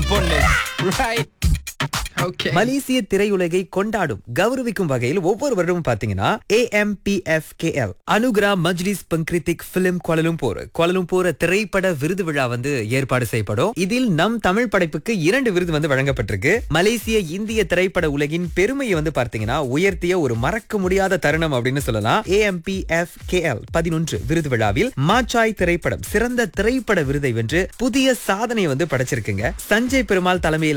பொண்ணு right okay மலேசிய திரையுலகை கொண்டாடும் கௌரவிக்கும் வகையில் ஒவ்வொரு வருடமும் பாத்தீங்கன்னா ஏஎம்பிஎஃப்கேஎல் அனுகிரா மஜ்லிஸ் பங்கிரித்திக் பிலிம் கோலலும்பூர் கோலலும்பூர் திரைப்பட விருது விழா வந்து ஏற்பாடு செய்யப்படும் இதில் நம் தமிழ் படைப்புக்கு இரண்டு விருது வந்து வழங்கப்பட்டிருக்கு மலேசிய இந்திய திரைப்பட உலகின் பெருமையை வந்து பார்த்தீங்கன்னா உயர்த்திய ஒரு மறக்க முடியாத தருணம் அப்படின்னு சொல்லலாம் ஏஎம்பிஎஃப்கேஎல் பதினொன்று விருது விழாவில் மாச்சாய் திரைப்படம் சிறந்த திரைப்பட விருதை வென்று புதிய சாதனை வந்து படைச்சிருக்குங்க சஞ்சய் பெருமாள் தலைமையில்